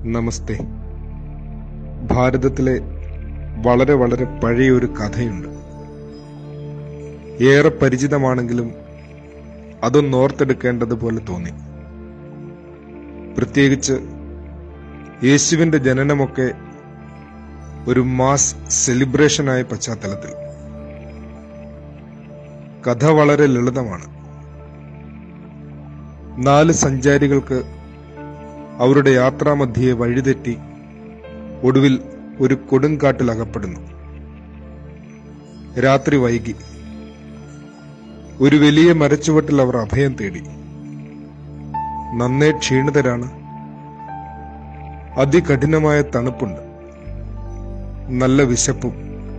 നമസ്തേ ഭാരതത്തിലെ വളരെ വളരെ പഴയ ഒരു കഥയുണ്ട് ഏറെ പരിചിതമാണെങ്കിലും അതൊന്ന് ഓർത്തെടുക്കേണ്ടതുപോലെ തോന്നി പ്രത്യേകിച്ച് യേശുവിന്റെ ജനനമൊക്കെ ഒരു മാസ് സെലിബ്രേഷനായ പശ്ചാത്തലത്തിൽ കഥ വളരെ ലളിതമാണ് നാല് സഞ്ചാരികൾക്ക് അവരുടെ യാത്രാമധ്യയെ വഴിതെറ്റി ഒടുവിൽ ഒരു കൊടുങ്കാട്ടിൽ അകപ്പെടുന്നു രാത്രി വൈകി ഒരു വലിയ മരച്ചുവട്ടിൽ അവർ അഭയം തേടി നന്നേ ക്ഷീണിതരാണ് അതികഠിനമായ തണുപ്പുണ്ട് നല്ല വിശപ്പും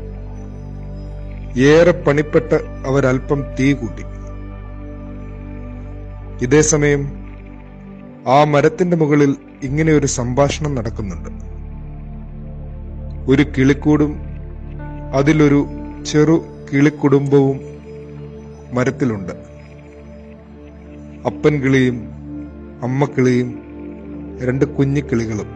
ഏറെ പണിപ്പെട്ട് അവരൽപ്പം തീ കൂട്ടി ഇതേസമയം ആ മരത്തിന്റെ മുകളിൽ ഇങ്ങനെ ഒരു സംഭാഷണം നടക്കുന്നുണ്ട് ഒരു കിളിക്കൂടും അതിലൊരു ചെറു കിളിക്കുടുംബവും മരത്തിലുണ്ട് അപ്പൻ കിളിയും അമ്മ കിളിയും രണ്ട് കുഞ്ഞിക്കിളികളും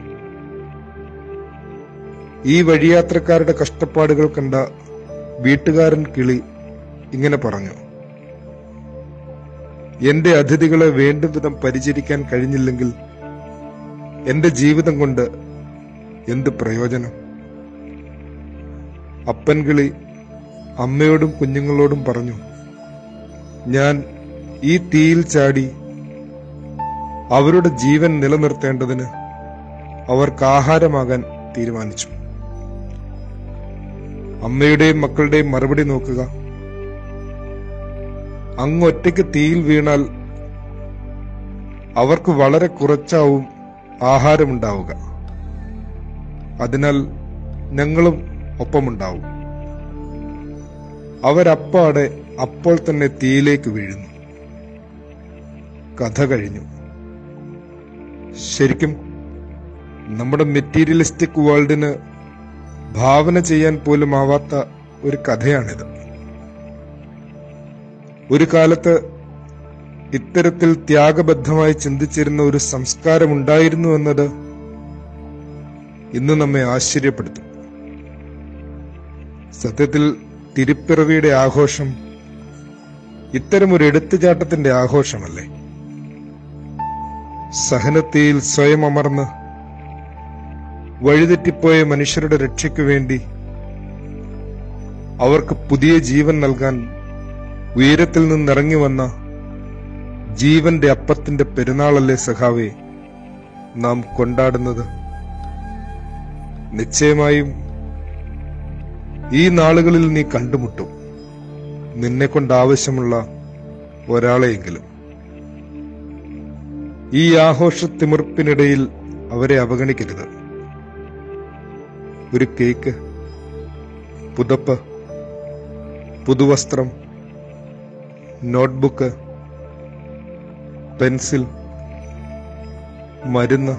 ഈ വഴിയാത്രക്കാരുടെ കഷ്ടപ്പാടുകൾ കണ്ട വീട്ടുകാരൻ കിളി ഇങ്ങനെ പറഞ്ഞു എന്റെ അതിഥികളെ വേണ്ടും വിധം പരിചരിക്കാൻ കഴിഞ്ഞില്ലെങ്കിൽ എന്റെ ജീവിതം കൊണ്ട് എന്ത് പ്രയോജനം അപ്പൻ കിളി അമ്മയോടും കുഞ്ഞുങ്ങളോടും പറഞ്ഞു ഞാൻ ഈ തീയിൽ ചാടി അവരുടെ ജീവൻ നിലനിർത്തേണ്ടതിന് അവർക്ക് ആഹാരമാകാൻ തീരുമാനിച്ചു അമ്മയുടെയും മക്കളുടെയും മറുപടി നോക്കുക അങ്ങ് ഒറ്റയ്ക്ക് തീയിൽ വീണാൽ അവർക്ക് വളരെ കുറച്ചാവും ആഹാരമുണ്ടാവുക അതിനാൽ ഞങ്ങളും ഒപ്പമുണ്ടാവും അവരപ്പാടെ അപ്പോൾ തന്നെ തീയിലേക്ക് വീഴുന്നു കഥ കഴിഞ്ഞു ശരിക്കും നമ്മുടെ മെറ്റീരിയലിസ്റ്റിക് വേൾഡിന് ഭാവന ചെയ്യാൻ പോലും ആവാത്ത ഒരു കഥയാണിത് ഒരു കാലത്ത് ഇത്തരത്തിൽ ത്യാഗബദ്ധമായി ചിന്തിച്ചിരുന്ന ഒരു സംസ്കാരമുണ്ടായിരുന്നു എന്നത് ഇന്ന് നമ്മെ ആശ്ചര്യപ്പെടുത്തും സത്യത്തിൽ തിരുപ്പിറവിയുടെ ആഘോഷം ഇത്തരമൊരു എടുത്തുചാട്ടത്തിന്റെ ആഘോഷമല്ലേ സഹനത്തിയിൽ സ്വയം അമർന്ന് വഴിതെറ്റിപ്പോയ മനുഷ്യരുടെ രക്ഷയ്ക്കു വേണ്ടി അവർക്ക് പുതിയ ജീവൻ നൽകാൻ ഉയരത്തിൽ നിന്നിറങ്ങി വന്ന ജീവന്റെ അപ്പത്തിന്റെ പെരുന്നാളല്ലേ സഖാവേ നാം കൊണ്ടാടുന്നത് നിശ്ചയമായും ഈ നാളുകളിൽ നീ കണ്ടുമുട്ടും നിന്നെ കൊണ്ട് ആവശ്യമുള്ള ഒരാളെയെങ്കിലും ഈ ആഘോഷത്തിമിർപ്പിനിടയിൽ അവരെ അവഗണിക്കരുത് ഒരു കേക്ക് പുതപ്പ് പുതുവസ്ത്രം നോട്ട്ബുക്ക് പെൻസിൽ മരുന്ന്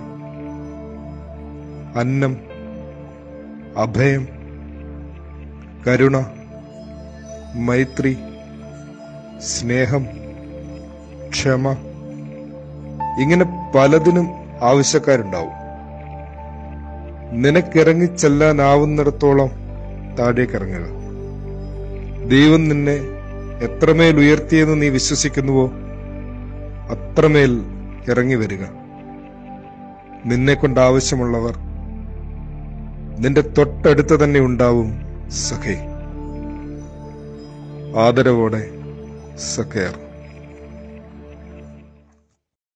അന്നം അഭയം കരുണ മൈത്രി സ്നേഹം ക്ഷമ ഇങ്ങനെ പലതിനും ആവശ്യക്കാരുണ്ടാവും നിനക്കിറങ്ങി ചെല്ലാനാവുന്നിടത്തോളം താഴേക്കിറങ്ങുക ദൈവം നിന്നെ എത്രമേൽ ഉയർത്തിയെന്ന് നീ വിശ്വസിക്കുന്നുവോ അത്രമേൽ ഇറങ്ങി വരിക നിന്നെ കൊണ്ട് ആവശ്യമുള്ളവർ നിന്റെ തൊട്ടടുത്ത് തന്നെ ഉണ്ടാവും സഖേ ആദരവോടെ സഖേർ